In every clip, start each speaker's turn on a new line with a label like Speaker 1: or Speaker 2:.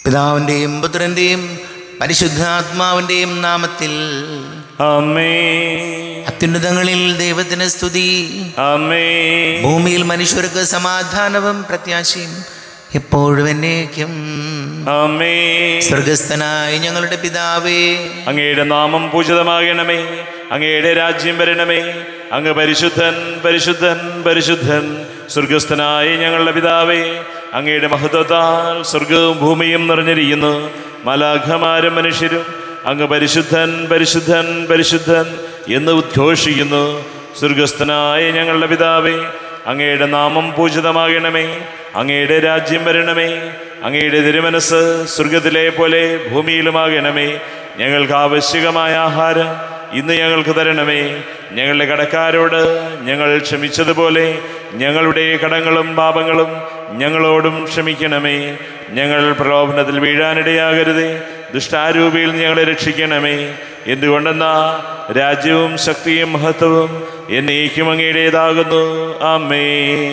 Speaker 1: പിതാവിൻ്റെയും പുത്രൻ്റെയും പരിശുദ്ധാത്മാവിൻ്റെയും നാമത്തിൽ
Speaker 2: അമ്മേ
Speaker 1: അത്യുന്നതങ്ങളിൽ ദൈവത്തിന് സ്തുതി
Speaker 2: അമ്മേ
Speaker 1: ഭൂമിയിൽ മനുഷ്യർക്ക് സമാധാനവും പ്രത്യാശയും എപ്പോഴും എന്നേക്കും
Speaker 2: അമ്മേ
Speaker 1: സ്വർഗസ്ഥനായ ഞങ്ങളുടെ പിതാവേ
Speaker 2: അങ്ങയുടെ നാമം പൂജിതമാകണമേ അങ്ങയുടെ രാജ്യം വരണമേ അങ്ങ് പരിശുദ്ധൻ പരിശുദ്ധൻ പരിശുദ്ധൻ സ്വർഗസ്ഥനായ ഞങ്ങളുടെ പിതാവേ അങ്ങയുടെ മഹത്വത്താൽ സ്വർഗവും ഭൂമിയും നിറഞ്ഞിരിക്കുന്നു മലാഖമാരും മനുഷ്യരും അങ്ങ് പരിശുദ്ധൻ പരിശുദ്ധൻ പരിശുദ്ധൻ എന്ന് ഉദ്ഘോഷിക്കുന്നു സ്വർഗസ്ഥനായ ഞങ്ങളുടെ പിതാവേ അങ്ങയുടെ നാമം പൂജിതമാകണമേ അങ്ങയുടെ രാജ്യം വരണമേ അങ്ങയുടെ തിരുമനസ് സ്വർഗത്തിലെ പോലെ ഭൂമിയിലുമാകണമേ ഞങ്ങൾക്ക് ആവശ്യകമായ ആഹാരം ഇന്ന് ഞങ്ങൾക്ക് തരണമേ ഞങ്ങളുടെ കടക്കാരോട് ഞങ്ങൾ ക്ഷമിച്ചതുപോലെ ഞങ്ങളുടെ കടങ്ങളും പാപങ്ങളും ഞങ്ങളോടും ക്ഷമിക്കണമേ ഞങ്ങൾ പ്രലോഭനത്തിൽ വീഴാനിടയാകരുതേ ദുഷ്ടാരൂപിയിൽ ഞങ്ങളെ രക്ഷിക്കണമേ എന്തുകൊണ്ടെന്നാ രാജ്യവും ശക്തിയും മഹത്വവും എന്നേക്കും അങ്ങയുടേതാകുന്നു അമ്മേ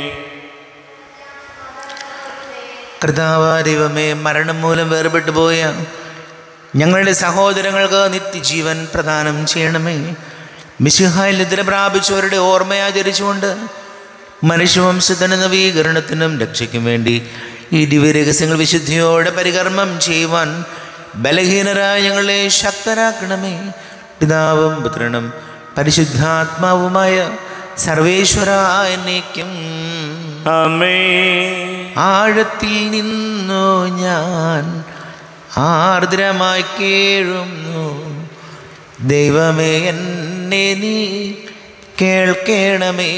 Speaker 1: കർത്താവ് ദൈവമേ മരണം മൂലം വേർപെട്ടു പോയ ഞങ്ങളുടെ സഹോദരങ്ങൾക്ക് നിത്യജീവൻ പ്രദാനം ചെയ്യണമേ മിശിഹായിൽ നിദ്ര പ്രാപിച്ചവരുടെ ഓർമ്മയാചരിച്ചുകൊണ്ട് മനുഷ്യവംശത്തിന് നവീകരണത്തിനും രക്ഷയ്ക്കും വേണ്ടി ഈ ദിവ്യരഹസ്യങ്ങൾ വിശുദ്ധിയോടെ പരികർമ്മം ചെയ്യുവാൻ ബലഹീനരായ ഞങ്ങളെ ശക്തരാക്കണമേ പിതാവും പുത്രനും പരിശുദ്ധാത്മാവുമായ സർവേശ്വരായ എന്നേക്കും
Speaker 2: അമ്മേ
Speaker 1: ആഴത്തിൽ നിന്നു ഞാൻ ആർദ്രമായി കേഴുന്നു ദൈവമേ എന്നെ നീ കേൾക്കണമേ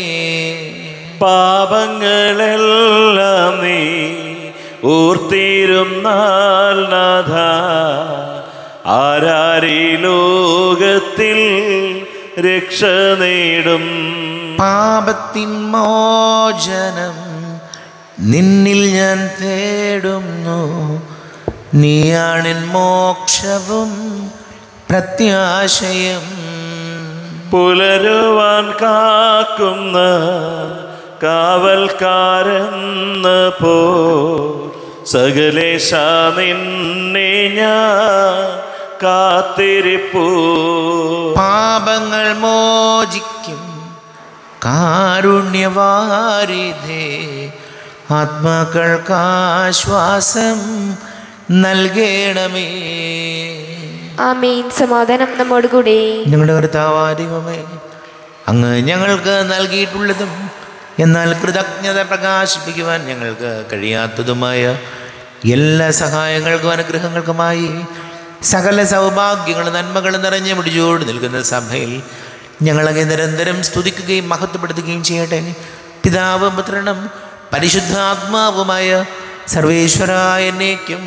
Speaker 2: പാപങ്ങളെല്ലാം നീ ഊർത്തിരുന്നാൽ നാഥ ആരാരി ലോകത്തിൽ രക്ഷ നേടും
Speaker 1: പാപത്തിൻ മോചനം നിന്നിൽ ഞാൻ തേടുന്നു നീയാണിൻ മോക്ഷവും പ്രത്യാശയം
Speaker 2: പുലരുവാൻ കാക്കുന്ന കാവൽക്കാരെന്ന പോ സകലേശ നിന്നെ ഞാൻ കാത്തിരിപ്പൂ
Speaker 1: പാപങ്ങൾ മോചിക്കും കാരുണ്യവാരിധേ ആത്മാക്കൾക്കാശ്വാസം നൽകണമേ
Speaker 3: ആമീൻ സമാധാനം നമ്മോട് കൂടെ
Speaker 1: ഞങ്ങളുടെ കർത്താവാദിവമേ അങ്ങ് ഞങ്ങൾക്ക് നൽകിയിട്ടുള്ളതും എന്നാൽ കൃതജ്ഞത പ്രകാശിപ്പിക്കുവാൻ ഞങ്ങൾക്ക് കഴിയാത്തതുമായ എല്ലാ സഹായങ്ങൾക്കും അനുഗ്രഹങ്ങൾക്കുമായി സകല സൗഭാഗ്യങ്ങളും നന്മകളും നിറഞ്ഞ് മുടിച്ചോട് നിൽക്കുന്ന സഭയിൽ ഞങ്ങളങ്ങ് നിരന്തരം സ്തുതിക്കുകയും മഹത്വപ്പെടുത്തുകയും ചെയ്യട്ടെ പിതാവും പുത്രനും പരിശുദ്ധാത്മാവുമായ സർവേശ്വരായ എന്നേക്കും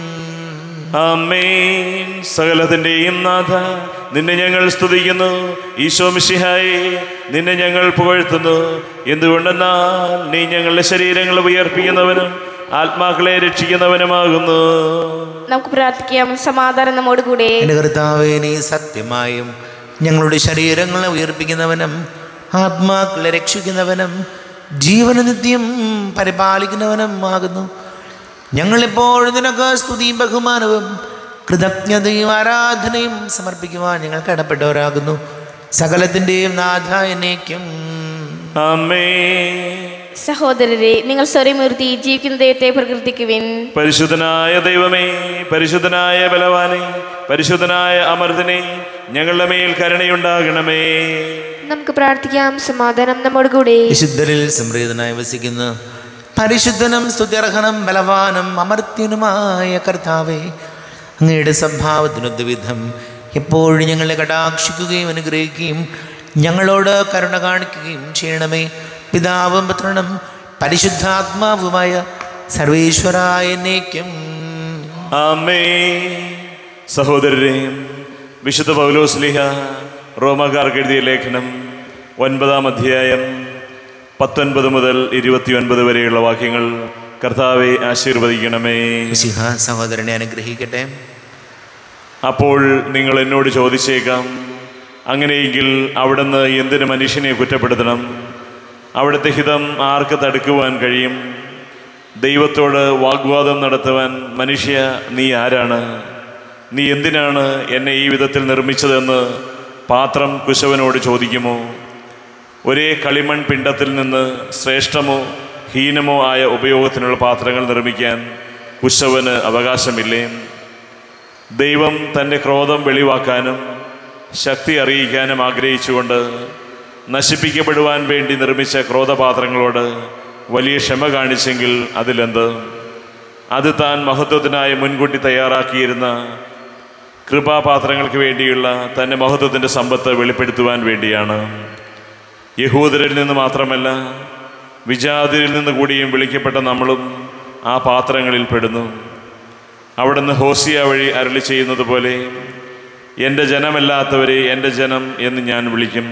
Speaker 2: ആമേൻ സകലത്തിൻ്റെയും നാഥ നിന്നെ ഞങ്ങൾ സ്തുതിക്കുന്നു ഈശോ മിശിഹായെ നിന്നെ ഞങ്ങൾ പുകഴ്ത്തുന്നു എന്തുകൊണ്ടെന്നാൽ നീ ഞങ്ങളുടെ ശരീരങ്ങൾ ഉയർപ്പിക്കുന്നവനും ആത്മാക്കളെ രക്ഷിക്കുന്നവനുമാകുന്നു
Speaker 3: നമുക്ക് പ്രാർത്ഥിക്കാം സമാധാനം നമ്മോട് കൂടെ
Speaker 1: എൻ്റെ കർത്താവേ നീ സത്യമായും ഞങ്ങളുടെ ശരീരങ്ങളെ ഉയർപ്പിക്കുന്നവനും ആത്മാക്കളെ രക്ഷിക്കുന്നവനും ജീവന നിത്യം പരിപാലിക്കുന്നവനും ആകുന്നു ഞങ്ങളിപ്പോഴും നിനക്ക് സ്തുതിയും ബഹുമാനവും കൃതജ്ഞതയും ആരാധനയും സമർപ്പിക്കുവാൻ ഞങ്ങൾ കടപ്പെട്ടവരാകുന്നു സകലത്തിൻ്റെയും നാഥ എന്നേക്കും
Speaker 2: അമ്മേ
Speaker 3: സഹോദരരെ നിങ്ങൾ സ്വരമുയർത്തി ജീവിക്കുന്ന ദൈവത്തെ പ്രകീർത്തിക്കുവിൻ
Speaker 2: പരിശുദ്ധനായ ദൈവമേ പരിശുദ്ധനായ ബലവാനെ പരിശുദ്ധനായ അമർത്തിനെ ഞങ്ങളുടെ മേൽ കരുണയുണ്ടാകണമേ
Speaker 3: നമുക്ക് പ്രാർത്ഥിക്കാം സമാധാനം നമ്മോട് കൂടെ
Speaker 1: വിശുദ്ധരിൽ സംപ്രീതനായി വസിക്കുന്ന പരിശുദ്ധനും സ്തുത്യർഹനും ബലവാനും അമർത്യനുമായ കർത്താവേ അങ്ങയുടെ സ്വഭാവത്തിനൊത്ത വിധം എപ്പോഴും ഞങ്ങളെ കടാക്ഷിക്കുകയും അനുഗ്രഹിക്കുകയും ഞങ്ങളോട് കരുണ കാണിക്കുകയും ചെയ്യണമേ പിതാവും പുത്രനും പരിശുദ്ധാത്മാവുമായ സർവേശ്വരായ എന്നേക്കും
Speaker 2: ആമേ സഹോദരരെ വിശുദ്ധ പൗലോസ്ലിഹ റോമക്കാർക്ക് എഴുതിയ ലേഖനം ഒൻപതാം അധ്യായം പത്തൊൻപത് മുതൽ ഇരുപത്തിയൊൻപത് വരെയുള്ള വാക്യങ്ങൾ കർത്താവെ ആശീർവദിക്കണമേ
Speaker 1: മിശിഹ സഹോദരനെ അനുഗ്രഹിക്കട്ടെ
Speaker 2: അപ്പോൾ നിങ്ങൾ എന്നോട് ചോദിച്ചേക്കാം അങ്ങനെയെങ്കിൽ അവിടുന്ന് എന്തിന് മനുഷ്യനെ കുറ്റപ്പെടുത്തണം അവിടുത്തെ ഹിതം ആർക്ക് തടുക്കുവാൻ കഴിയും ദൈവത്തോട് വാഗ്വാദം നടത്തുവാൻ മനുഷ്യ നീ ആരാണ് നീ എന്തിനാണ് എന്നെ ഈ വിധത്തിൽ നിർമ്മിച്ചതെന്ന് പാത്രം കുശവനോട് ചോദിക്കുമോ ഒരേ കളിമൺ പിണ്ടത്തിൽ നിന്ന് ശ്രേഷ്ഠമോ ഹീനമോ ആയ ഉപയോഗത്തിനുള്ള പാത്രങ്ങൾ നിർമ്മിക്കാൻ കുശവന് അവകാശമില്ലേ ദൈവം തൻ്റെ ക്രോധം വെളിവാക്കാനും ശക്തി അറിയിക്കാനും ആഗ്രഹിച്ചുകൊണ്ട് നശിപ്പിക്കപ്പെടുവാൻ വേണ്ടി നിർമ്മിച്ച ക്രോധപാത്രങ്ങളോട് വലിയ ക്ഷമ കാണിച്ചെങ്കിൽ അതിലെന്ത് അത് താൻ മഹത്വത്തിനായി മുൻകൂട്ടി തയ്യാറാക്കിയിരുന്ന കൃപാപാത്രങ്ങൾക്ക് വേണ്ടിയുള്ള തൻ്റെ മഹത്വത്തിൻ്റെ സമ്പത്ത് വെളിപ്പെടുത്തുവാൻ വേണ്ടിയാണ് യഹൂദരിൽ നിന്ന് മാത്രമല്ല വിജാതിരിൽ നിന്ന് കൂടിയും വിളിക്കപ്പെട്ട നമ്മളും ആ പാത്രങ്ങളിൽ പെടുന്നു അവിടുന്ന് ഹോസിയ വഴി അരളി ചെയ്യുന്നത് പോലെ എൻ്റെ ജനമല്ലാത്തവരെ എൻ്റെ ജനം എന്ന് ഞാൻ വിളിക്കും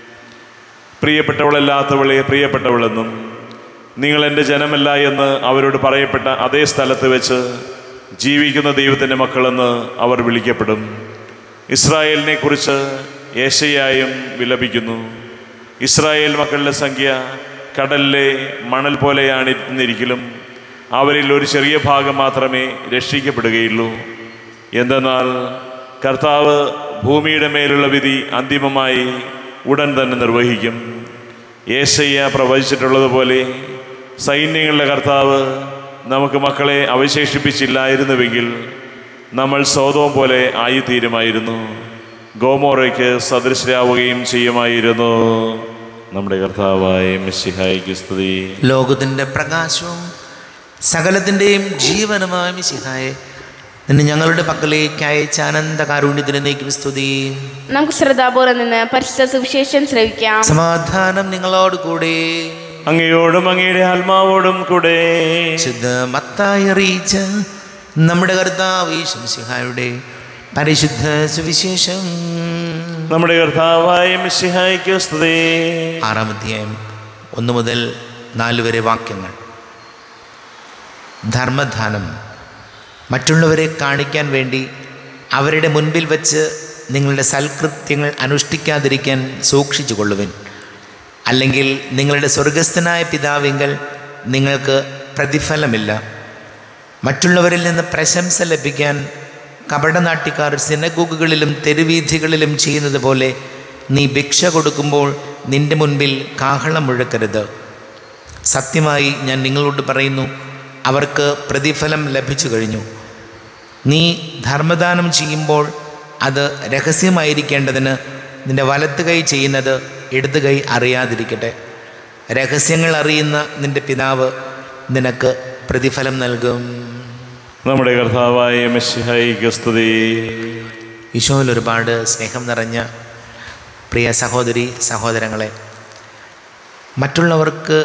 Speaker 2: പ്രിയപ്പെട്ടവളല്ലാത്തവളെ പ്രിയപ്പെട്ടവളെന്നും നിങ്ങൾ എൻ്റെ ജനമല്ല എന്ന് അവരോട് പറയപ്പെട്ട അതേ സ്ഥലത്ത് വെച്ച് ജീവിക്കുന്ന ദൈവത്തിൻ്റെ മക്കളെന്ന് അവർ വിളിക്കപ്പെടും ഇസ്രായേലിനെ കുറിച്ച് ഏശയായും വിലപിക്കുന്നു ഇസ്രായേൽ മക്കളുടെ സംഖ്യ കടലിലെ മണൽ പോലെയാണ് എന്നിരിക്കലും അവരിൽ ഒരു ചെറിയ ഭാഗം മാത്രമേ രക്ഷിക്കപ്പെടുകയുള്ളൂ എന്തെന്നാൽ കർത്താവ് ഭൂമിയുടെ മേലുള്ള വിധി അന്തിമമായി ഉടൻ തന്നെ നിർവഹിക്കും ഏശയ്യ പ്രവചിച്ചിട്ടുള്ളതുപോലെ സൈന്യങ്ങളുടെ കർത്താവ് നമുക്ക് മക്കളെ അവശേഷിപ്പിച്ചില്ലായിരുന്നുവെങ്കിൽ നമ്മൾ സ്വതവും പോലെ ആയിത്തീരുമായിരുന്നു ഗോമോറയ്ക്ക് സദൃശരാവുകയും ചെയ്യുമായിരുന്നു നമ്മുടെ കർത്താവായ മിസ്സിഹായിക്ക് സ്തുതി
Speaker 1: ലോകത്തിൻ്റെ പ്രകാശവും സകലത്തിൻ്റെയും ജീവനുമായ മിശിഹായെ നിന്നെ ഞങ്ങളുടെ പക്കലേക്ക് അയച്ച അനന്ത കാരുണ്യത്തിന് നീക്കും സ്തുതി
Speaker 3: നമുക്ക് ശ്രദ്ധാപൂർവ്വം നിന്ന് പരിശുദ്ധ സുവിശേഷം ശ്രവിക്കാം
Speaker 1: സമാധാനം നിങ്ങളോട് കൂടെ
Speaker 2: അങ്ങയോടും അങ്ങയുടെ ആത്മാവോടും കൂടെ
Speaker 1: ശുദ്ധ മത്തായി അറിയിച്ച നമ്മുടെ കർത്താവ് ശംസിഹായുടെ പരിശുദ്ധ സുവിശേഷം
Speaker 2: നമ്മുടെ കർത്താവായ മിസ്സിഹായിക്ക് സ്തുതി
Speaker 1: ആറാം അധ്യായം ഒന്ന് മുതൽ നാല് വരെ വാക്യങ്ങൾ ധർമ്മദാനം മറ്റുള്ളവരെ കാണിക്കാൻ വേണ്ടി അവരുടെ മുൻപിൽ വച്ച് നിങ്ങളുടെ സൽകൃത്യങ്ങൾ അനുഷ്ഠിക്കാതിരിക്കാൻ സൂക്ഷിച്ചു കൊള്ളുവിൻ അല്ലെങ്കിൽ നിങ്ങളുടെ സ്വർഗസ്ഥനായ പിതാവിങ്കൽ നിങ്ങൾക്ക് പ്രതിഫലമില്ല മറ്റുള്ളവരിൽ നിന്ന് പ്രശംസ ലഭിക്കാൻ കപടനാട്ടിക്കാർ സിനഗോഗുകളിലും തെരുവീഥികളിലും ചെയ്യുന്നത് പോലെ നീ ഭിക്ഷ കൊടുക്കുമ്പോൾ നിന്റെ മുൻപിൽ കാഹളം മുഴക്കരുത് സത്യമായി ഞാൻ നിങ്ങളോട് പറയുന്നു അവർക്ക് പ്രതിഫലം ലഭിച്ചു കഴിഞ്ഞു നീ ധർമ്മദാനം ചെയ്യുമ്പോൾ അത് രഹസ്യമായിരിക്കേണ്ടതിന് നിന്റെ വലത്ത് കൈ ചെയ്യുന്നത് ഇടത് കൈ അറിയാതിരിക്കട്ടെ രഹസ്യങ്ങൾ അറിയുന്ന നിന്റെ പിതാവ് നിനക്ക് പ്രതിഫലം നൽകും
Speaker 2: നമ്മുടെ കർത്താവായ മിസ്സിഹായിക്ക് സ്തുതി
Speaker 1: ഈശോയിൽ ഒരുപാട് സ്നേഹം നിറഞ്ഞ പ്രിയ സഹോദരി സഹോദരങ്ങളെ മറ്റുള്ളവർക്ക്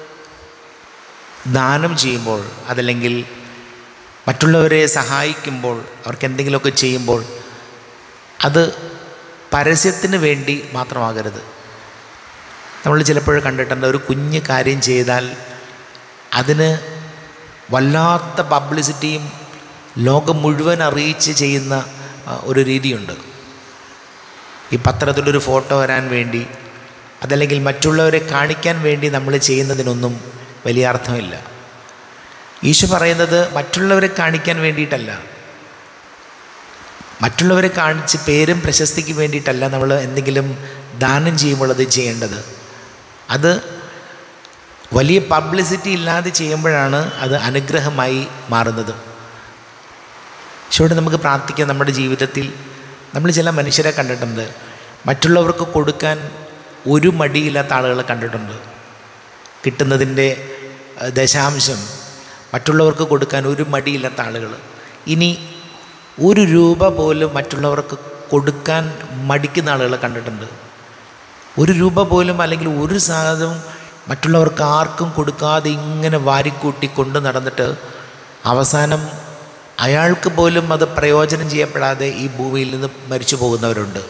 Speaker 1: ദാനം ചെയ്യുമ്പോൾ അതല്ലെങ്കിൽ മറ്റുള്ളവരെ സഹായിക്കുമ്പോൾ അവർക്ക് എന്തെങ്കിലുമൊക്കെ ചെയ്യുമ്പോൾ അത് പരസ്യത്തിന് വേണ്ടി മാത്രമാകരുത് നമ്മൾ ചിലപ്പോൾ കണ്ടിട്ടുണ്ട് ഒരു കുഞ്ഞ് കാര്യം ചെയ്താൽ അതിന് വല്ലാത്ത പബ്ലിസിറ്റിയും ലോകം മുഴുവൻ അറിയിച്ച് ചെയ്യുന്ന ആ, ഒരു രീതിയുണ്ട് ഈ പത്രത്തിലൊരു ഫോട്ടോ വരാൻ വേണ്ടി അതല്ലെങ്കിൽ മറ്റുള്ളവരെ കാണിക്കാൻ വേണ്ടി നമ്മൾ ചെയ്യുന്നതിനൊന്നും വലിയ അർത്ഥമില്ല ഈശോ പറയുന്നത് മറ്റുള്ളവരെ കാണിക്കാൻ വേണ്ടിയിട്ടല്ല മറ്റുള്ളവരെ കാണിച്ച് പേരും പ്രശസ്തിക്ക് വേണ്ടിയിട്ടല്ല നമ്മൾ എന്തെങ്കിലും ദാനം ചെയ്യുമ്പോൾ അത് ചെയ്യേണ്ടത് അത് വലിയ പബ്ലിസിറ്റി ഇല്ലാതെ ചെയ്യുമ്പോഴാണ് അത് അനുഗ്രഹമായി മാറുന്നത് ഈശോയോട് നമുക്ക് പ്രാർത്ഥിക്കാം നമ്മുടെ ജീവിതത്തിൽ നമ്മൾ ചില മനുഷ്യരെ കണ്ടിട്ടുണ്ട് മറ്റുള്ളവർക്ക് കൊടുക്കാൻ ഒരു മടിയില്ലാത്ത ആളുകളെ കണ്ടിട്ടുണ്ട് കിട്ടുന്നതിൻ്റെ അഹ്, ദശാംശം മറ്റുള്ളവർക്ക് കൊടുക്കാൻ ഒരു മടിയില്ലാത്ത ആളുകൾ ഇനി ഒരു രൂപ പോലും മറ്റുള്ളവർക്ക് കൊടുക്കാൻ മടിക്കുന്ന ആളുകളെ കണ്ടിട്ടുണ്ട് ഒരു രൂപ പോലും അല്ലെങ്കിൽ ഒരു സാധനവും മറ്റുള്ളവർക്ക് ആർക്കും കൊടുക്കാതെ ഇങ്ങനെ വാരിക്കൂട്ടി കൊണ്ട് നടന്നിട്ട് അവസാനം അയാൾക്ക് പോലും അത് പ്രയോജനം ചെയ്യപ്പെടാതെ ഈ ഭൂമിയിൽ നിന്ന് മരിച്ചു പോകുന്നവരുണ്ട്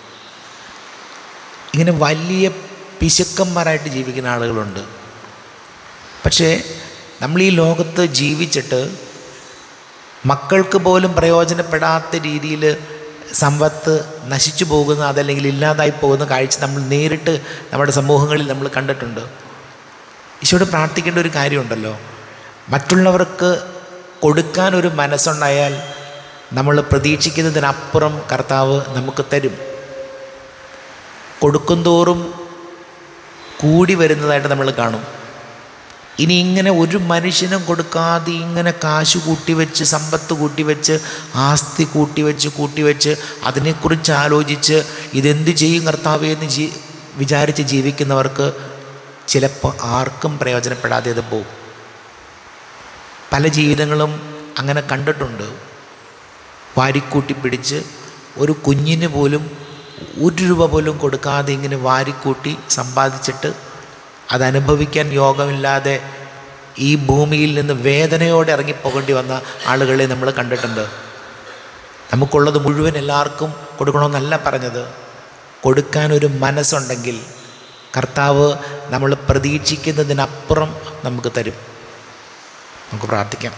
Speaker 1: ഇങ്ങനെ വലിയ പിശുക്കന്മാരായിട്ട് ജീവിക്കുന്ന ആളുകളുണ്ട് പക്ഷേ നമ്മൾ ഈ ലോകത്ത് ജീവിച്ചിട്ട് മക്കൾക്ക് പോലും പ്രയോജനപ്പെടാത്ത രീതിയിൽ സമ്പത്ത് നശിച്ചു പോകുന്ന അതല്ലെങ്കിൽ ഇല്ലാതായി പോകുന്ന കാഴ്ച നമ്മൾ നേരിട്ട് നമ്മുടെ സമൂഹങ്ങളിൽ നമ്മൾ കണ്ടിട്ടുണ്ട് ഈശോയോട് പ്രാർത്ഥിക്കേണ്ട ഒരു കാര്യമുണ്ടല്ലോ മറ്റുള്ളവർക്ക് കൊടുക്കാൻ ഒരു മനസ്സുണ്ടായാൽ നമ്മൾ പ്രതീക്ഷിക്കുന്നതിനപ്പുറം കർത്താവ് നമുക്ക് തരും കൊടുക്കുന്തോറും കൂടി വരുന്നതായിട്ട് നമ്മൾ കാണും ഇനി ഇങ്ങനെ ഒരു മനുഷ്യനും കൊടുക്കാതെ ഇങ്ങനെ കാശ് കൂട്ടിവെച്ച് സമ്പത്ത് കൂട്ടിവെച്ച് ആസ്തി കൂട്ടിവെച്ച് കൂട്ടിവെച്ച് അതിനെക്കുറിച്ച് ആലോചിച്ച് ഇതെന്ത് ചെയ്യും കർത്താവേ എന്ന് ജീ വിചാരിച്ച് ജീവിക്കുന്നവർക്ക് ചിലപ്പോൾ ആർക്കും പ്രയോജനപ്പെടാതെ അത് പോകും പല ജീവിതങ്ങളും അങ്ങനെ കണ്ടിട്ടുണ്ട് വാരിക്കൂട്ടി പിടിച്ച് ഒരു കുഞ്ഞിന് പോലും ഒരു രൂപ പോലും കൊടുക്കാതെ ഇങ്ങനെ വാരിക്കൂട്ടി സമ്പാദിച്ചിട്ട് അതനുഭവിക്കാൻ യോഗമില്ലാതെ ഈ ഭൂമിയിൽ നിന്ന് വേദനയോടെ ഇറങ്ങിപ്പോകേണ്ടി വന്ന ആളുകളെ നമ്മൾ കണ്ടിട്ടുണ്ട് നമുക്കുള്ളത് മുഴുവൻ എല്ലാവർക്കും കൊടുക്കണമെന്നല്ല പറഞ്ഞത് കൊടുക്കാൻ ഒരു മനസ്സുണ്ടെങ്കിൽ കർത്താവ് നമ്മൾ പ്രതീക്ഷിക്കുന്നതിനപ്പുറം നമുക്ക് തരും നമുക്ക് പ്രാർത്ഥിക്കാം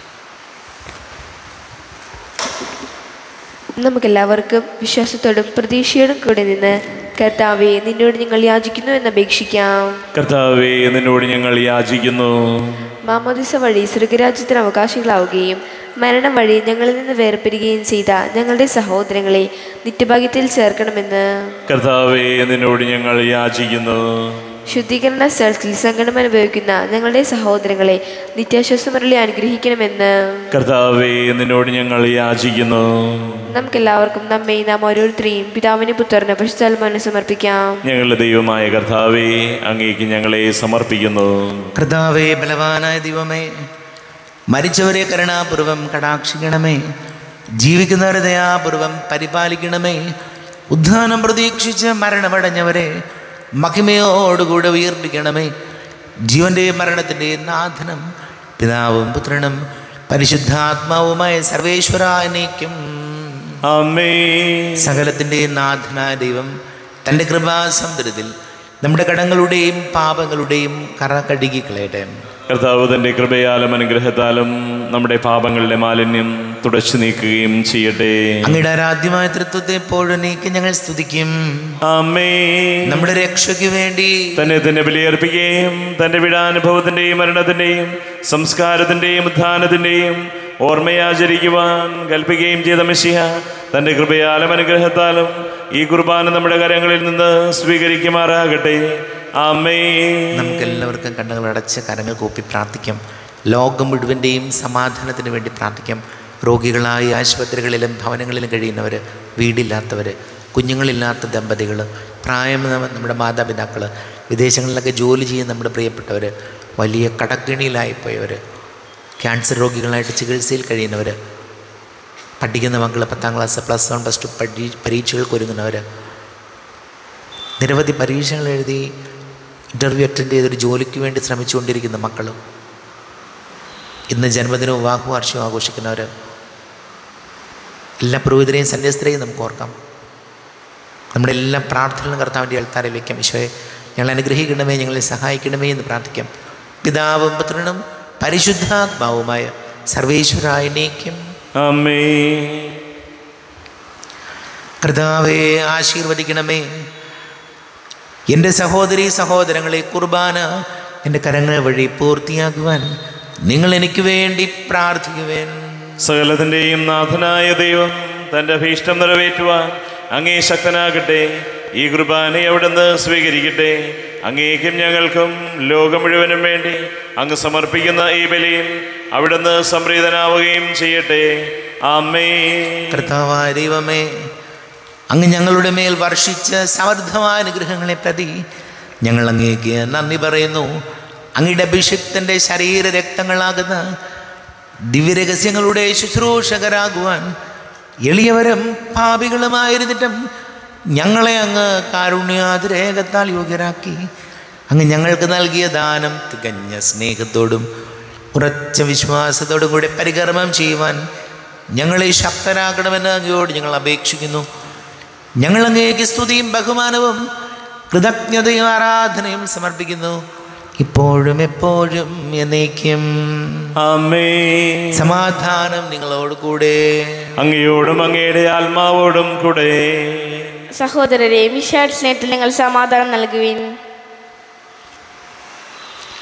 Speaker 3: നമുക്കെല്ലാവർക്കും വിശ്വാസത്തോടും പ്രതീക്ഷയോടും കൂടെ നിന്ന് കർത്താവെ നിന്നോട് ഞങ്ങൾ യാചിക്കുന്നു എന്ന് അപേക്ഷിക്കാം
Speaker 2: കർത്താവേ നിന്നോട് ഞങ്ങൾ യാചിക്കുന്നു
Speaker 3: മാമോദിസ വഴി സ്വർഗരാജ്യത്തിന് അവകാശികളാവുകയും മരണം വഴി ഞങ്ങളിൽ നിന്ന് വേർപിരിയുകയും ചെയ്ത ഞങ്ങളുടെ സഹോദരങ്ങളെ നിത്യഭാഗ്യത്തിൽ ചേർക്കണമെന്ന്
Speaker 2: കർത്താവേ നിന്നോട് ഞങ്ങൾ യാചിക്കുന്നു
Speaker 3: ശുദ്ധീകരണ സ്ഥലത്തിൽ സങ്കടം അനുഭവിക്കുന്ന ഞങ്ങളുടെ സഹോദരങ്ങളെ നിത്യാശ്വാസമരളി അനുഗ്രഹിക്കണമെന്ന്
Speaker 2: കർത്താവേ നിന്നോട് ഞങ്ങൾ യാചിക്കുന്നു
Speaker 3: നമുക്കെല്ലാവർക്കും നമ്മെ നാം ഓരോരുത്തരെയും പിതാവിന് പുത്രന് പശുത്താൽമാനെ സമർപ്പിക്കാം
Speaker 2: ഞങ്ങളുടെ ദൈവമായ കർത്താവേ അങ്ങേക്ക് ഞങ്ങളെ സമർപ്പിക്കുന്നു
Speaker 1: കർത്താവേ ബലവാനായ ദൈവമേ മരിച്ചവരെ കരുണാപൂർവം കടാക്ഷിക്കണമേ ജീവിക്കുന്നവരെ ദയാപൂർവം പരിപാലിക്കണമേ ഉദ്ധാനം പ്രതീക്ഷിച്ച് മരണമടഞ്ഞവരെ മഹിമയോടുകൂടെ ഉയർപ്പിക്കണമേ ജീവന്റെ മരണത്തിൻ്റെ നാഥനം പിതാവും പുത്രനും പരിശുദ്ധാത്മാവുമായ സർവേശ്വരാനേക്കും
Speaker 2: അമ്മേ
Speaker 1: സകലത്തിൻ്റെ നാഥനായ ദൈവം തൻ്റെ കൃപാസമുദ്രത്തിൽ നമ്മുടെ കടങ്ങളുടെയും പാപങ്ങളുടെയും കറ കഴുകി കളയട്ടെ
Speaker 2: കർത്താവ് തൻ്റെ കൃപയാലും അനുഗ്രഹത്താലും നമ്മുടെ പാപങ്ങളുടെ മാലിന്യം തുടച്ചു നീക്കുകയും ചെയ്യട്ടെ
Speaker 1: അങ്ങയുടെ ആരാധ്യമായ തൃത്വത്തെ എപ്പോഴും നീക്കി ഞങ്ങൾ സ്തുതിക്കും
Speaker 2: അമ്മേ
Speaker 1: നമ്മുടെ രക്ഷയ്ക്ക് വേണ്ടി
Speaker 2: തന്നെ തന്നെ ബലിയർപ്പിക്കുകയും തൻ്റെ വിടാനുഭവത്തിൻ്റെയും മരണത്തിൻ്റെയും സംസ്കാരത്തിൻ്റെയും ഉത്ഥാനത്തിൻ്റെയും ഓർമ്മയാചരിക്കുവാൻ കൽപ്പിക്കുകയും ചെയ്ത മെസ്സിഹ തൻ്റെ കൃപയാലും അനുഗ്രഹത്താലും ഈ കുർബാന നമ്മുടെ കരങ്ങളിൽ നിന്ന് സ്വീകരിക്കുമാറാകട്ടെ അമ്മേ
Speaker 1: നമുക്ക് എല്ലാവർക്കും കണ്ണുകൾ അടച്ച് കരങ്ങൾ കൂപ്പി പ്രാർത്ഥിക്കാം ലോകം മുഴുവൻ്റെയും സമാധാനത്തിന് വേണ്ടി പ്രാർത്ഥിക്കാം രോഗികളായി ആശുപത്രികളിലും ഭവനങ്ങളിലും കഴിയുന്നവർ വീടില്ലാത്തവർ കുഞ്ഞുങ്ങളില്ലാത്ത ദമ്പതികൾ പ്രായം നമ്മുടെ മാതാപിതാക്കൾ വിദേശങ്ങളിലൊക്കെ ജോലി ചെയ്യുന്ന നമ്മുടെ പ്രിയപ്പെട്ടവർ വലിയ കടക്കിണിയിലായിപ്പോയവർ ക്യാൻസർ രോഗികളായിട്ട് ചികിത്സയിൽ കഴിയുന്നവർ പഠിക്കുന്ന മക്കൾ പത്താം class plus one plus two പരീ പരീക്ഷകൾക്ക് ഒരുങ്ങുന്നവർ നിരവധി പരീക്ഷകൾ എഴുതി ഇൻ്റർവ്യൂ അറ്റൻഡ് ചെയ്തൊരു ജോലിക്ക് വേണ്ടി ശ്രമിച്ചുകൊണ്ടിരിക്കുന്ന മക്കൾ ഇന്ന് ജന്മദിനവും വിവാഹവും വർഷവും ആഘോഷിക്കുന്നവർ എല്ലാ പുരോഹിതരെയും സന്യസ്തരെയും നമുക്ക് ഓർക്കാം നമ്മുടെ എല്ലാ പ്രാർത്ഥനകളും കർത്താവിൻ്റെ അൾത്താരെ വയ്ക്കാം ഈശോയെ ഞങ്ങൾ അനുഗ്രഹിക്കണമേ ഞങ്ങളെ സഹായിക്കണമേ എന്ന് പ്രാർത്ഥിക്കാം പിതാവും പുത്രനും പരിശുദ്ധാത്മാവുമായ സർവേശ്വരായനേക്കും
Speaker 2: അമ്മേ
Speaker 1: കർത്താവെ ആശീർവദിക്കണമേ എൻ്റെ സഹോദരി സഹോദരങ്ങളെ കുർബാന എൻ്റെ കരങ്ങൾ വഴി പൂർത്തിയാക്കുവാൻ നിങ്ങൾ എനിക്ക് വേണ്ടി പ്രാർത്ഥിക്കുവേൻ
Speaker 2: സകലത്തിൻ്റെയും നാഥനായ ദൈവം തൻ്റെ ഭീഷ്ടം നിറവേറ്റുവാൻ അങ്ങേ ശക്തനാകട്ടെ ഈ കുർബാന അവിടുന്ന് സ്വീകരിക്കട്ടെ അങ്ങേക്കും ഞങ്ങൾക്കും ലോകം മുഴുവനും വേണ്ടി അങ്ങ് സമർപ്പിക്കുന്ന ഈ ബലിയിൽ അവിടുന്ന് സംപ്രീതനാവുകയും ചെയ്യട്ടെ അമ്മേ
Speaker 1: കർത്താവായ ദൈവമേ അങ്ങ് ഞങ്ങളുടെ മേൽ വർഷിച്ച സമർത്ഥമായ അനുഗ്രഹങ്ങളെ പ്രതി ഞങ്ങൾ അങ്ങേക്ക് നന്ദി പറയുന്നു അങ്ങയുടെ അഭിഷിക്തൻ്റെ ശരീര രക്തങ്ങളാകുന്ന ദിവ്യരഹസ്യങ്ങളുടെ ശുശ്രൂഷകരാകുവാൻ എളിയവരും പാപികളുമായിരുന്നിട്ടും ഞങ്ങളെ അങ്ങ് കാരുണ്യാതിരേകത്താൽ യോഗ്യരാക്കി അങ്ങ് ഞങ്ങൾക്ക് നൽകിയ ദാനം തികഞ്ഞ സ്നേഹത്തോടും ഉറച്ച വിശ്വാസത്തോടും കൂടി പരികർമ്മം ചെയ്യുവാൻ ഞങ്ങളെ ശക്തരാക്കണമെന്ന് അങ്ങയോട് ഞങ്ങൾ അപേക്ഷിക്കുന്നു ഞങ്ങൾ അങ്ങേക്ക് സ്തുതിയും ബഹുമാനവും കൃതജ്ഞതയും ആരാധനയും സമർപ്പിക്കുന്നു ഇപ്പോഴും എപ്പോഴും എന്നേക്കും
Speaker 2: അമ്മേ
Speaker 1: സമാധാനം നിങ്ങളോട് കൂടെ
Speaker 2: അങ്ങയോടും അങ്ങയുടെ ആത്മാവോടും കൂടെ
Speaker 4: സഹോദരരെ മിഷാഡ് സ്നേഹത്തിൽ നിങ്ങൾ സമാധാനം നൽകുവിൻ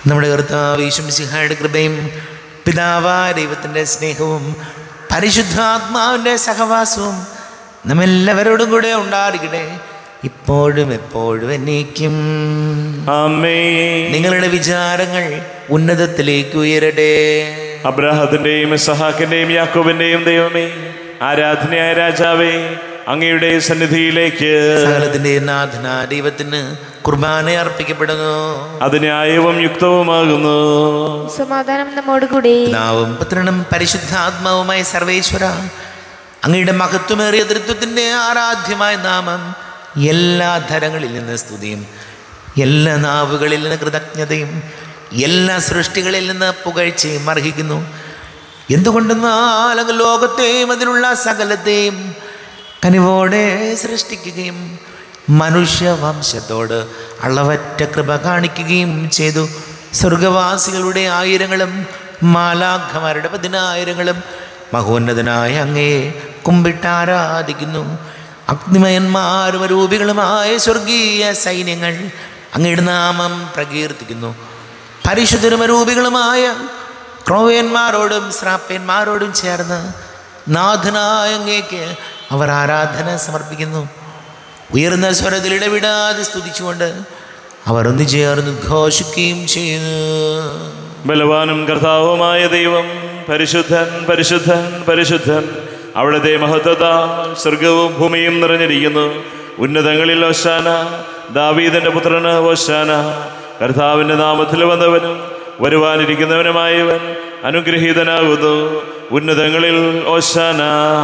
Speaker 1: നമ്മുടെ കർത്താവ് ഈശ്വംസിഹായുടെ കൃപയും പിതാവായ ദൈവത്തിൻ്റെ സ്നേഹവും പരിശുദ്ധാത്മാവിൻ്റെ സഹവാസവും നമ്മെല്ലാവരോടും കൂടെ ഉണ്ടായിരിക്കട്ടെ ഇപ്പോഴും എപ്പോഴും എന്നേക്കും
Speaker 2: അമ്മേ
Speaker 1: നിങ്ങളുടെ വിചാരങ്ങൾ ഉന്നതത്തിലേക്ക് ഉയരട്ടെ
Speaker 2: അബ്രാഹത്തിന്റെയും ഇസഹാക്കിന്റെയും യാക്കോബിന്റെയും ദൈവമേ ആരാധനയായ രാജാവേ അങ്ങയുടെ സന്നിധിയിലേക്ക്
Speaker 1: സകലത്തിൻ്റെ നാഥന ദൈവത്തിന് കുർബാന അർപ്പിക്കപ്പെടുന്നു
Speaker 2: അത് ന്യായവും യുക്തവുമാകുന്നു
Speaker 3: സമാധാനം നമ്മോടുകൂടെ
Speaker 1: പിതാവും പുത്രനും പരിശുദ്ധാത്മാവുമായ സർവേശ്വര അങ്ങയുടെ മഹത്വമേറിയ തൃത്വത്തിൻ്റെ ആരാധ്യമായ നാമം എല്ലാ ധരങ്ങളിൽ നിന്ന് സ്തുതിയും എല്ലാ നാവുകളിൽ നിന്ന് കൃതജ്ഞതയും എല്ലാ സൃഷ്ടികളിൽ നിന്ന് പുകഴ്ചയും അർഹിക്കുന്നു എന്തുകൊണ്ടെന്നാൽ അങ്ങ് ലോകത്തെയും അതിലുള്ള സകലത്തെയും കനിവോടെ സൃഷ്ടിക്കുകയും മനുഷ്യവംശത്തോട് അളവറ്റ കൃപ കാണിക്കുകയും ചെയ്തു സ്വർഗവാസികളുടെ ആയിരങ്ങളും മാലാഖമാരുടെ പതിനായിരങ്ങളും മഹോന്നതനായ അങ്ങയെ കുമ്പിട്ടാരാധിക്കുന്നു അഗ്നിമയന്മാരും രൂപികളുമായ സ്വർഗീയ സൈന്യങ്ങൾ അങ്ങയുടെ നാമം പ്രകീർത്തിക്കുന്നു പരിശുദ്ധരും രൂപികളുമായ ക്രോവേന്മാരോടും ശ്രാപ്പന്മാരോടും ചേർന്ന് നാഥനായ അങ്ങേക്ക് അവർ ആരാധന സമർപ്പിക്കുന്നു ഉയർന്ന സ്വരത്തിൽ ഇടവിടാതെ സ്തുതിച്ചുകൊണ്ട് അവർ ഒന്ന് ചേർന്ന് ഘോഷിക്കുകയും ചെയ്യുന്നു
Speaker 2: ബലവാനും കർത്താവുമായ ദൈവം പരിശുദ്ധൻ പരിശുദ്ധൻ പരിശുദ്ധൻ അവിടുത്തെ മഹത്വത സ്വർഗവും ഭൂമിയും നിറഞ്ഞിരിക്കുന്നു ഉന്നതങ്ങളിൽ ഓശാന ദാവീദന്റെ പുത്രന് ഓശാന കർത്താവിൻ്റെ നാമത്തിൽ വന്നവനും വരുവാനിരിക്കുന്നവനുമായവൻ അനുഗ്രഹീതനാകുന്നു ഉന്നതങ്ങളിൽ ഓശാന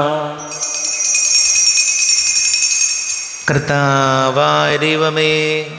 Speaker 1: കർത്താവായ ദൈവമേ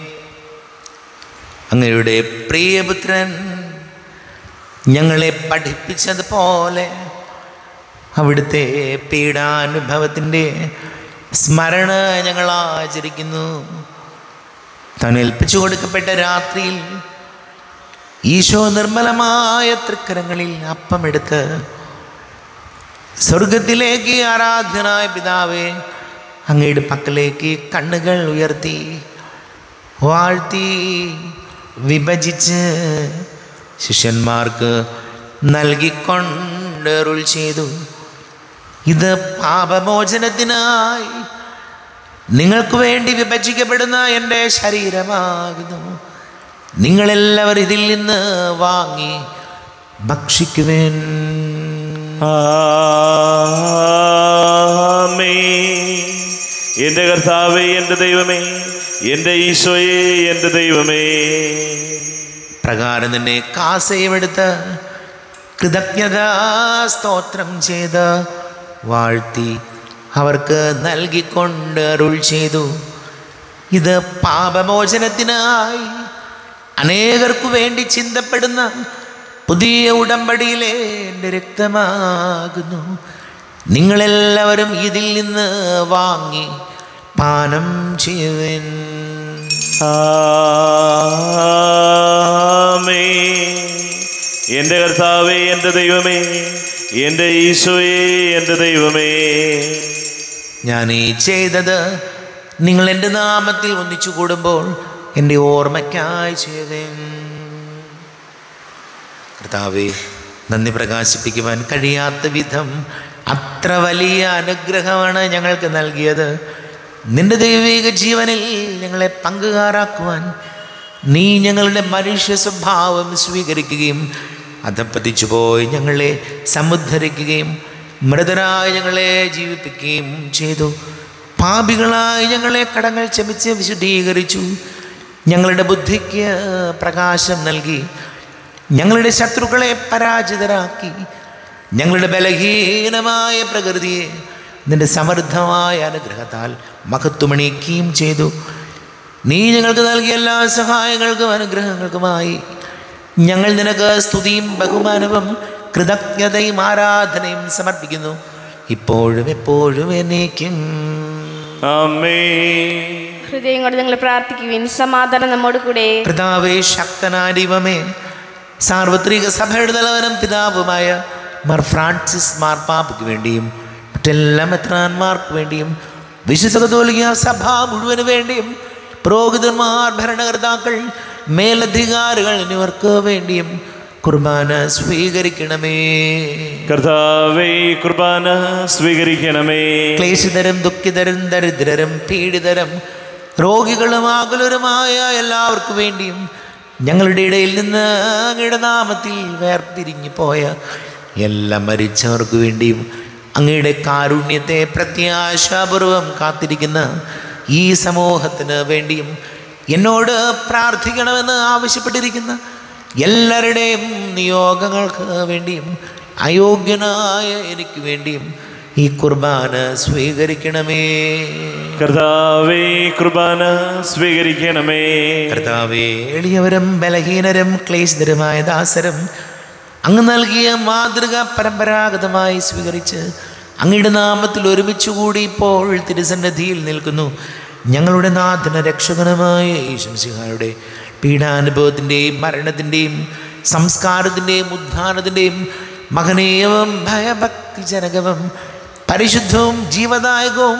Speaker 1: അങ്ങയുടെ പ്രിയപുത്രൻ ഞങ്ങളെ പഠിപ്പിച്ചതുപോലെ അവിടുത്തെ പീഡാനുഭവത്തിൻ്റെ സ്മരണ ഞങ്ങൾ ആചരിക്കുന്നു താൻ ഏൽപ്പിച്ചു കൊടുക്കപ്പെട്ട രാത്രിയിൽ ഈശോ നിർമ്മലമായ തൃക്കരങ്ങളിൽ അപ്പമെടുത്ത് സ്വർഗത്തിലേക്ക് ആരാധ്യനായ പിതാവേ അങ്ങയുടെ പക്കലേക്ക് കണ്ണുകൾ ഉയർത്തി വാഴ്ത്തി വിഭജിച്ച് ശിഷ്യന്മാർക്ക് നൽകിക്കൊണ്ടരുൾ ചെയ്തു ഇത് പാപമോചനത്തിനായി നിങ്ങൾക്ക് വേണ്ടി വിഭജിക്കപ്പെടുന്ന എൻ്റെ ശരീരമാകുന്നു നിങ്ങളെല്ലാവർ ഇതിൽ നിന്ന് വാങ്ങി ഭക്ഷിക്കുവേൻ
Speaker 2: ആമേ എൻ്റെ കർത്താവേ എൻ്റെ ദൈവമേ എൻ്റെ ഈശോയെ എൻ്റെ ദൈവമേ
Speaker 1: പ്രകാരം തന്നെ കാസയുമെടുത്ത് കൃതജ്ഞതാ സ്തോത്രം ചെയ്ത് വാഴ്ത്തി അവർക്ക് നൽകിക്കൊണ്ട് അരുൾ ചെയ്തു ഇത് പാപമോചനത്തിനായി അനേകർക്കു വേണ്ടി ചിന്തപ്പെടുന്ന പുതിയ ഉടമ്പടിയിലെ എൻ്റെ രക്തമാകുന്നു നിങ്ങളെല്ലാവരും ഇതിൽ നിന്ന് വാങ്ങി പാനം ചെയ്യുവൻ
Speaker 2: ആമേ എൻ്റെ കർത്താവേ എൻ്റെ ദൈവമേ എൻ്റെ ഈശോയെ എൻ്റെ ദൈവമേ
Speaker 1: ഞാൻ ഈ ചെയ്തത് നിങ്ങൾ എൻ്റെ നാമത്തിൽ ഒന്നിച്ചു കൂടുമ്പോൾ എൻ്റെ ഓർമ്മയ്ക്കായി ചെയ്തേൻ കർത്താവെ നന്ദി പ്രകാശിപ്പിക്കുവാൻ കഴിയാത്ത വിധം അത്ര വലിയ അനുഗ്രഹമാണ് ഞങ്ങൾക്ക് നൽകിയത് നിന്റെ ദൈവിക ജീവനിൽ ഞങ്ങളെ പങ്കുകാരാക്കുവാൻ നീ ഞങ്ങളുടെ മനുഷ്യ സ്വഭാവം സ്വീകരിക്കുകയും അധപ്പതിച്ചു പോയി ഞങ്ങളെ സമുദ്ധരിക്കുകയും മൃതരായി ഞങ്ങളെ ജീവിപ്പിക്കുകയും ചെയ്തു പാപികളായി ഞങ്ങളെ കടങ്ങൾ ക്ഷമിച്ച് വിശുദ്ധീകരിച്ചു ഞങ്ങളുടെ ബുദ്ധിക്ക് പ്രകാശം നൽകി ഞങ്ങളുടെ ശത്രുക്കളെ പരാജിതരാക്കി ഞങ്ങളുടെ ബലഹീനമായ പ്രകൃതിയെ നിന്റെ സമൃദ്ധമായ അനുഗ്രഹത്താൽ മഹത്വമണിയിക്കുകയും ചെയ്തു നീ ഞങ്ങൾക്ക് നൽകിയ എല്ലാ സഹായങ്ങൾക്കും അനുഗ്രഹങ്ങൾക്കുമായി ഞങ്ങൾ നിനക്ക് സ്തുതിയും ബഹുമാനവും കൃതജ്ഞതയും ആരാധനയും സമർപ്പിക്കുന്നു ഇപ്പോഴും എപ്പോഴും എന്നേക്കും
Speaker 2: അമ്മേ
Speaker 4: ഹൃദയം കൊണ്ട് നിങ്ങൾ പ്രാർത്ഥിക്കുവിൻ സമാധാനം നമ്മോട് കൂടെ
Speaker 1: പിതാവേ ശക്തനായ ദൈവമേ സാർവത്രിക സഭയുടെ തലവനും പിതാവുമായ മാർ ഫ്രാൻസിസ് മാർപ്പാപ്പയ്ക്ക് വേണ്ടിയും മറ്റെല്ലാ മെത്രാന്മാർക്ക് വേണ്ടിയും വിശുദ്ധ കത്തോലിക്ക സഭ മുഴുവന് വേണ്ടിയും പുരോഹിതന്മാർ ഭരണകർത്താക്കൾ മേലധികാരികൾ എന്നിവർക്ക് വേണ്ടിയും കുർബാന സ്വീകരിക്കണമേ
Speaker 2: കർത്താവേ കുർബാന സ്വീകരിക്കണമേ
Speaker 1: ക്ലേശിതരും ദുഃഖിതരും ദരിദ്രരും പീഡിതരും രോഗികളും ആകുലരുമായ എല്ലാവർക്കും വേണ്ടിയും ഞങ്ങളുടെ ഇടയിൽ നിന്ന് അങ്ങയുടെ നാമത്തിൽ വേർപിരിഞ്ഞു പോയ എല്ലാ മരിച്ചവർക്ക് വേണ്ടിയും അങ്ങയുടെ കാരുണ്യത്തെ പ്രത്യാശാപൂർവം കാത്തിരിക്കുന്ന ഈ സമൂഹത്തിന് വേണ്ടിയും എന്നോട് പ്രാർത്ഥിക്കണമെന്ന് ആവശ്യപ്പെട്ടിരിക്കുന്ന എല്ലാവരുടെയും നിയോഗങ്ങൾക്ക് വേണ്ടിയും അയോഗ്യനായ എനിക്ക് വേണ്ടിയും ഈ കുർബാന സ്വീകരിക്കണമേ
Speaker 2: കർത്താവേ കുർബാന സ്വീകരിക്കണമേ
Speaker 1: കർത്താവേ എളിയവരും ബലഹീനരും ക്ലേശിതരുമായ ദാസരും അങ്ങ് നൽകിയ മാതൃക പരമ്പരാഗതമായി സ്വീകരിച്ച് അങ്ങയുടെ നാമത്തിൽ ഒരുമിച്ച് കൂടി ഇപ്പോൾ തിരുസന്നിധിയിൽ നിൽക്കുന്നു ഞങ്ങളുടെ നാഥന രക്ഷകനുമായ ഈശംസിഹായുടെ പീഡാനുഭവത്തിൻ്റെയും മരണത്തിൻ്റെയും സംസ്കാരത്തിൻ്റെയും ഉദ്ധാനത്തിൻ്റെയും മഹനീയവും ഭയഭക്തിജനകവും പരിശുദ്ധവും ജീവദായകവും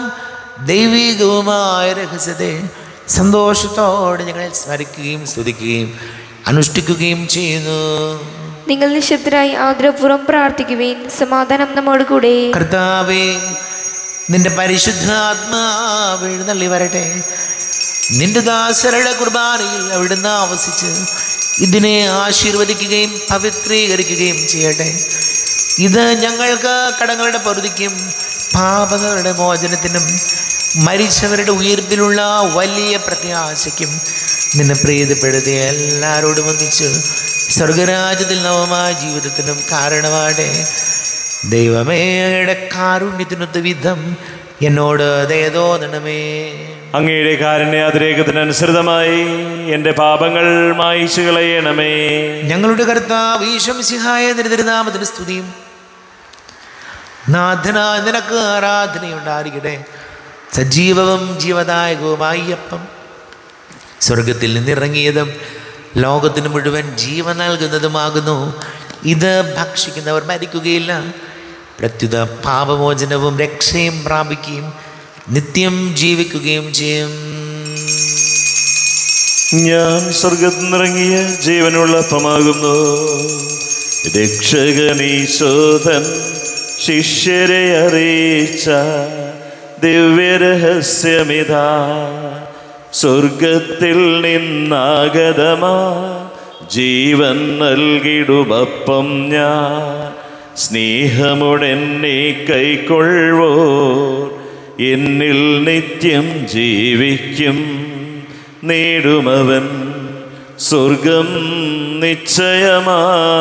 Speaker 1: ദൈവികവുമായ രഹസ്യത്തെ സന്തോഷത്തോടെ ഞങ്ങൾ സ്മരിക്കുകയും സ്തുതിക്കുകയും അനുഷ്ഠിക്കുകയും ചെയ്യുന്നു
Speaker 3: നിങ്ങൾ നിശബ്ദരായി ആദരപൂർവ്വം പ്രാർത്ഥിക്കുവേൻ സമാധാനം നമ്മോട് കൂടെ
Speaker 1: കർത്താവേ നിന്റെ പരിശുദ്ധ ആത്മാവ് എഴുന്നള്ളി വരട്ടെ നിന്റെ ദാസരുടെ കുർബാനയിൽ അവിടുന്ന് ആവസിച്ച് ഇതിനെ ആശീർവദിക്കുകയും പവിത്രീകരിക്കുകയും ചെയ്യട്ടെ ഇത് ഞങ്ങൾക്ക് കടങ്ങളുടെ പൊറുതിക്കും പാപങ്ങളുടെ മോചനത്തിനും മരിച്ചവരുടെ ഉയർപ്പിലുള്ള വലിയ പ്രത്യാശയ്ക്കും നിന്നെ പ്രീതിപ്പെടുത്തിയ എല്ലാവരോടും ഒന്നിച്ച് സ്വർഗരാജ്യത്തിൽ നവമായ ജീവിതത്തിനും കാരണമാടെ ദൈവമേ അങ്ങയുടെ കാരുണ്യത്തിനൊത്ത വിധം എന്നോട് ദയതോന്നണമേ
Speaker 2: അങ്ങയുടെ കാരുണ്യാതിരേകത്തിനനുസൃതമായി എൻ്റെ പാപങ്ങൾ മായിച്ചു കളയണമേ
Speaker 1: ഞങ്ങളുടെ കർത്താവ് ഈശംസിഹായ നിരതിരുനാമത്തിന് സ്തുതിയും നാഥനായ നിനക്ക് ആരാധനയുണ്ടായിരിക്കട്ടെ സജീവവും ജീവദായകവുമായി അപ്പം സ്വർഗത്തിൽ നിന്നിറങ്ങിയതും ലോകത്തിന് മുഴുവൻ ജീവൻ നൽകുന്നതുമാകുന്നു ഇത് ഭക്ഷിക്കുന്നവർ മരിക്കുകയില്ല പ്രത്യുത പാപമോചനവും രക്ഷയും പ്രാപിക്കുകയും നിത്യം ജീവിക്കുകയും ചെയ്യും
Speaker 2: ഞാൻ സ്വർഗത്തിൽ നിന്നിറങ്ങിയ ജീവനുള്ള അപ്പമാകുന്നു രക്ഷകനീശോധൻ ശിഷ്യരെ അറിയിച്ച ദിവ്യരഹസ്യമിതാ സ്വർഗത്തിൽ നിന്നാഗതമാ ജീവൻ നൽകിടുമപ്പം ഞാൻ സ്നേഹമുടെന്നെ കൈക്കൊള്ളുവോ എന്നിൽ നിത്യം ജീവിക്കും നേടുമവൻ സ്വർഗം നിശ്ചയമാ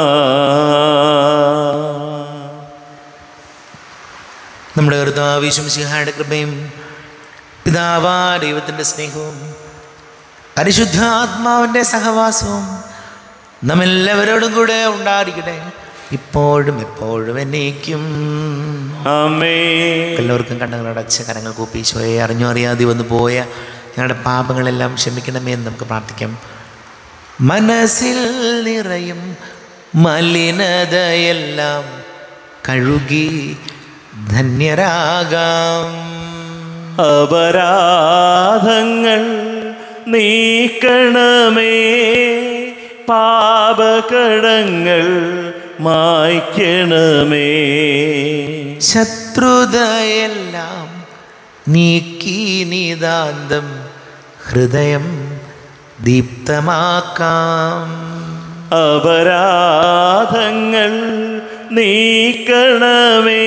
Speaker 1: നമ്മുടെ കർത്താവിശും സിഹായുടെ കൃപയും പിതാവാ ദൈവത്തിൻ്റെ സ്നേഹവും പരിശുദ്ധാത്മാവിൻ്റെ സഹവാസവും നമ്മെല്ലാവരോടും കൂടെ ഉണ്ടായിരിക്കട്ടെ ഇപ്പോഴും എപ്പോഴും എന്നേക്കും
Speaker 2: അമ്മേ
Speaker 1: എല്ലാവർക്കും കണ്ണുകളടച്ച് കരങ്ങൾ കൂപ്പി ഈശോയെ അറിഞ്ഞോ അറിയാതെ വന്നു പോയ ഞങ്ങളുടെ പാപങ്ങളെല്ലാം ക്ഷമിക്കണമേ എന്ന് നമുക്ക് പ്രാർത്ഥിക്കാം മനസ്സിൽ നിറയും മലിനതയെല്ലാം കഴുകി ധന്യരാകാം
Speaker 2: അപരാധങ്ങൾ നീക്കണമേ പാപകടങ്ങൾ മായ്ക്കണമേ
Speaker 1: ശത്രുതയെല്ലാം നീക്കി നിതാന്തം ഹൃദയം ദീപ്തമാക്കാം
Speaker 2: അപരാധങ്ങൾ നീക്കണമേ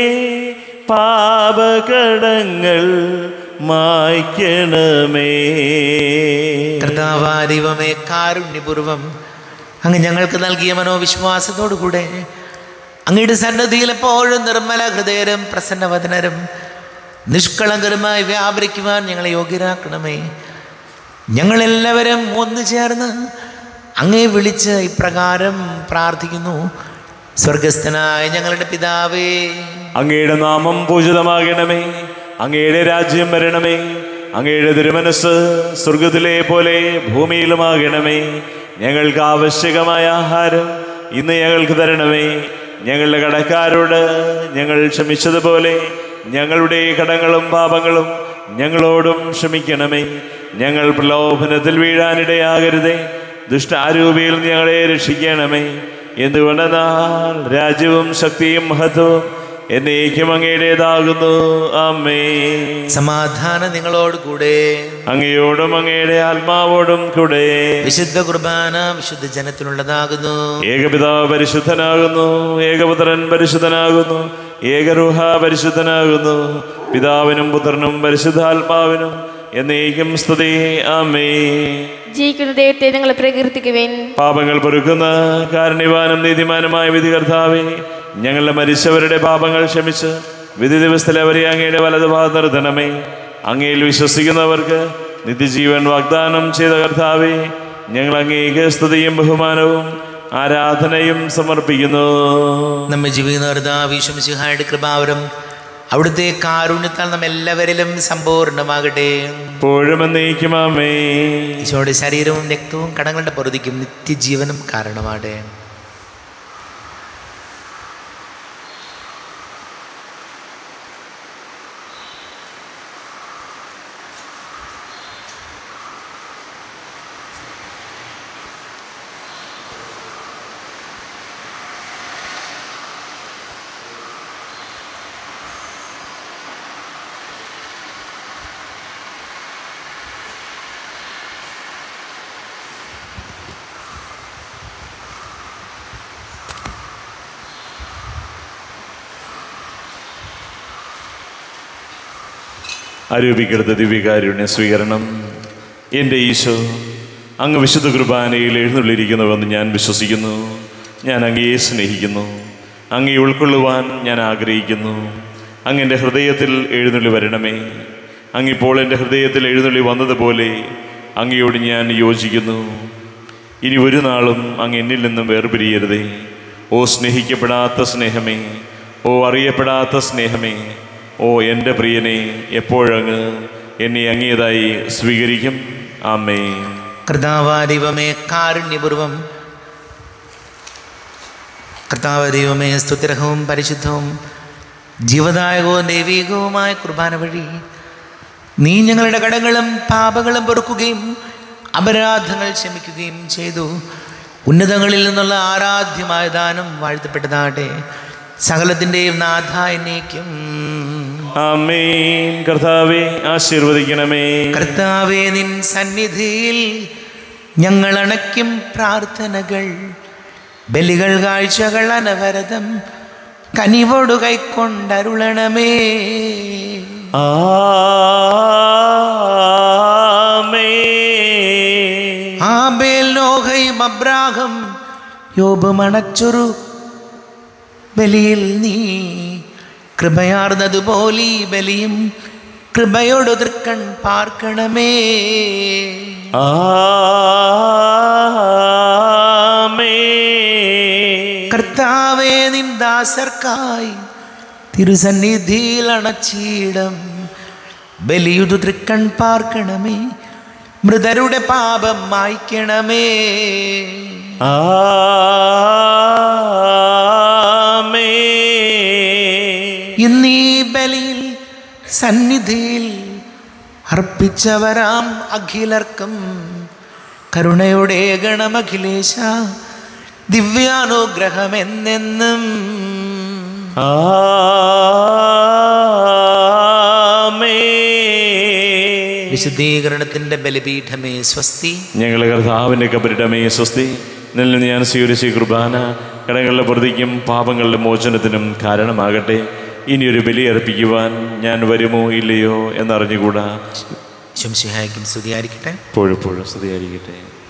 Speaker 2: പാപകടങ്ങൾ മായ്ക്കണമേ
Speaker 1: കർത്താവാരിവമേ കാരുണ്യപൂർവം അങ്ങ് ഞങ്ങൾക്ക് നൽകിയ മനോവിശ്വാസത്തോടുകൂടെ അങ്ങയുടെ സന്നദ്ധിയിൽ എപ്പോഴും നിർമ്മല ഹൃദയരും പ്രസന്നവദനരും നിഷ്കളങ്കരുമായി വ്യാപരിക്കുവാൻ ഞങ്ങളെ യോഗ്യരാക്കണമേ ഞങ്ങളെല്ലാവരും ഒന്നു ചേർന്ന് അങ്ങേ വിളിച്ച് ഇപ്രകാരം പ്രാർത്ഥിക്കുന്നു സ്വർഗസ്ഥനായ ഞങ്ങളുടെ പിതാവേ
Speaker 2: അങ്ങയുടെ നാമം പൂജിതമാകണമേ അങ്ങയുടെ രാജ്യം വരണമേ അങ്ങയുടെ തിരുമനസ് സ്വർഗത്തിലെ പോലെ ഭൂമിയിലുമാകണമേ ഞങ്ങൾക്ക് ആവശ്യകമായ ആഹാരം ഇന്ന് ഞങ്ങൾക്ക് തരണമേ ഞങ്ങളുടെ കടക്കാരോട് ഞങ്ങൾ ക്ഷമിച്ചതുപോലെ ഞങ്ങളുടെ കടങ്ങളും പാപങ്ങളും ഞങ്ങളോടും ക്ഷമിക്കണമേ ഞങ്ങൾ പ്രലോഭനത്തിൽ വീഴാനിടയാകരുതേ ദുഷ്ടാരൂപിയിൽ നിന്ന് ഞങ്ങളെ രക്ഷിക്കണമേ എന്തുകൊണ്ടെന്നാൽ രാജ്യവും ശക്തിയും മഹത്വവും എന്നേക്കും അങ്ങയുടേതാകുന്നു അമ്മേ
Speaker 1: സമാധാനം നിങ്ങളോട് കൂടെ
Speaker 2: അങ്ങയോടും അങ്ങയുടെ ആത്മാവോടും കൂടെ
Speaker 1: വിശുദ്ധ കുർബാന വിശുദ്ധ ജനത്തിനുള്ളതാകുന്നു
Speaker 2: ഏകപിതാവ് പരിശുദ്ധനാകുന്നു ഏകപുത്രൻ പരിശുദ്ധനാകുന്നു ഏകരൂഹ പരിശുദ്ധനാകുന്നു പിതാവിനും പുത്രനും പരിശുദ്ധാത്മാവിനും എന്നേക്കും സ്തുതി ആമേ
Speaker 4: ജീവിക്കുന്ന ദൈവത്തെ നിങ്ങൾ പ്രകീർത്തിക്കുവേൻ
Speaker 2: പാപങ്ങൾ പൊറുക്കുന്ന കാരുണ്യവാനും നീതിമാനുമായ വിധികർത്താവേ ഞങ്ങളുടെ മരിച്ചവരുടെ പാപങ്ങൾ ക്ഷമിച്ച് വിധി ദിവസത്തിൽ അവരെ അങ്ങയുടെ വലതുഭാഗം നിർത്തണമേ അങ്ങയിൽ വിശ്വസിക്കുന്നവർക്ക് നിത്യജീവൻ വാഗ്ദാനം ചെയ്ത കർത്താവേ ഞങ്ങൾ അങ്ങേക്ക് സ്തുതിയും ബഹുമാനവും ആരാധനയും സമർപ്പിക്കുന്നു
Speaker 1: നമ്മെ ജീവിക്കുന്ന വിശ്വസിഹായുടെ കൃപാവരം അവിടുത്തെ കാരുണ്യത്താൽ നമ്മ എല്ലാവരിലും സമ്പൂർണ്ണമാകട്ടെ
Speaker 2: എപ്പോഴും എന്നേക്കുമാമേ
Speaker 1: ഈശോയുടെ ശരീരവും രക്തവും കടങ്ങളുടെ പൊറുതിക്കും നിത്യജീവനും കാരണമാടെ
Speaker 2: ആരോപിക്കെടുത്ത ദിവ്യകാരുണ്യ സ്വീകരണം എൻ്റെ ഈശോ അങ്ങ് വിശുദ്ധ കുർബാനയിൽ എഴുന്നള്ളിരിക്കുന്നുവെന്ന് ഞാൻ വിശ്വസിക്കുന്നു ഞാൻ അങ്ങയെ സ്നേഹിക്കുന്നു അങ്ങയെ ഉൾക്കൊള്ളുവാൻ ഞാൻ ആഗ്രഹിക്കുന്നു അങ്ങ് എൻ്റെ ഹൃദയത്തിൽ എഴുന്നള്ളി വരണമേ അങ്ങിപ്പോൾ എൻ്റെ ഹൃദയത്തിൽ എഴുന്നള്ളി വന്നതുപോലെ അങ്ങയോട് ഞാൻ യോജിക്കുന്നു ഇനി ഒരു നാളും അങ്ങ് എന്നിൽ നിന്നും വേർപിരിയരുതേ ഓ സ്നേഹിക്കപ്പെടാത്ത സ്നേഹമേ ഓ അറിയപ്പെടാത്ത സ്നേഹമേ ഓ എൻ്റെ പ്രിയനെ എപ്പോഴങ്ങ് എന്നെ അങ്ങേതായി സ്വീകരിക്കും ആമേ
Speaker 1: കർത്താവാദിവമേ കാരുണ്യപൂർവം കർത്താവദൈവമേ സ്തുതിരഹവും പരിശുദ്ധവും ജീവദായകവും ദൈവികവുമായ കുർബാന വഴി നീ ഞങ്ങളുടെ കടങ്ങളും പാപങ്ങളും പൊറുക്കുകയും അപരാധങ്ങൾ ക്ഷമിക്കുകയും ചെയ്തു ഉന്നതങ്ങളിൽ നിന്നുള്ള ആരാധ്യമായ ദാനം വാഴ്ത്തപ്പെട്ടതാട്ടെ സകലത്തിൻ്റെയും നാഥ എന്നേക്കും
Speaker 2: ആമേൻ കർത്താവെ ആശീർവദിക്കണമേ
Speaker 1: കർത്താവേ നിൻ സന്നിധിയിൽ ഞങ്ങൾ അണയ്ക്കും പ്രാർത്ഥനകൾ ബലികൾ കാഴ്ചകൾ അനവരതം കനിവോടു കൈക്കൊണ്ടരുളണമേ
Speaker 2: ആമേൻ
Speaker 1: ആബേൽ നോഹയും അബ്രാഹം യോബും അണച്ചൊരു ബലിയിൽ നീ കൃപയാർന്നതുപോലെ ഈ ബലിയും കൃപയോട് തൃക്കൺ പാർക്കണമേ
Speaker 2: ആമേൻ
Speaker 1: കർത്താവേ നിൻ ദാസർക്കായി തിരുസന്നിധിയിൽ അണച്ചീടം ബലിയുതു തൃക്കൺ പാർക്കണമേ മൃതരുടെ പാപം മായ്ക്കണമേ
Speaker 2: ആമേൻ
Speaker 1: ഇന്നീ ബലിയിൽ സന്നിധിയിൽ അർപ്പിച്ചവരാം അഖിലർക്കും കരുണയുടെ ഗണമഖിലേശ ദിവ്യാനുഗ്രഹം എന്നെന്നും
Speaker 2: ആമേൻ
Speaker 1: വിശുദ്ധീകരണത്തിന്റെ ബലിപീഠമേ സ്വസ്തി
Speaker 2: ഞങ്ങളെ കർത്താവിൻ്റെ കബരിടമേ സ്വസ്തി നിന്നിൽ നിന്ന് ഞാൻ സ്വീകരിച്ച ഈ കുർബാന കടങ്ങളുടെ പ്രതിക്കും പാപങ്ങളുടെ മോചനത്തിനും കാരണമാകട്ടെ ഇനിയൊരു ബലി അർപ്പിക്കുവാൻ ഞാൻ വരുമോ ഇല്ലയോ എന്നറിഞ്ഞുകൂടാ
Speaker 1: ശംസിഹായ്ക്കും സ്തുതിയായിരിക്കട്ടെ
Speaker 2: എപ്പോഴെപ്പോഴും സ്തുതിയായിരിക്കട്ടെ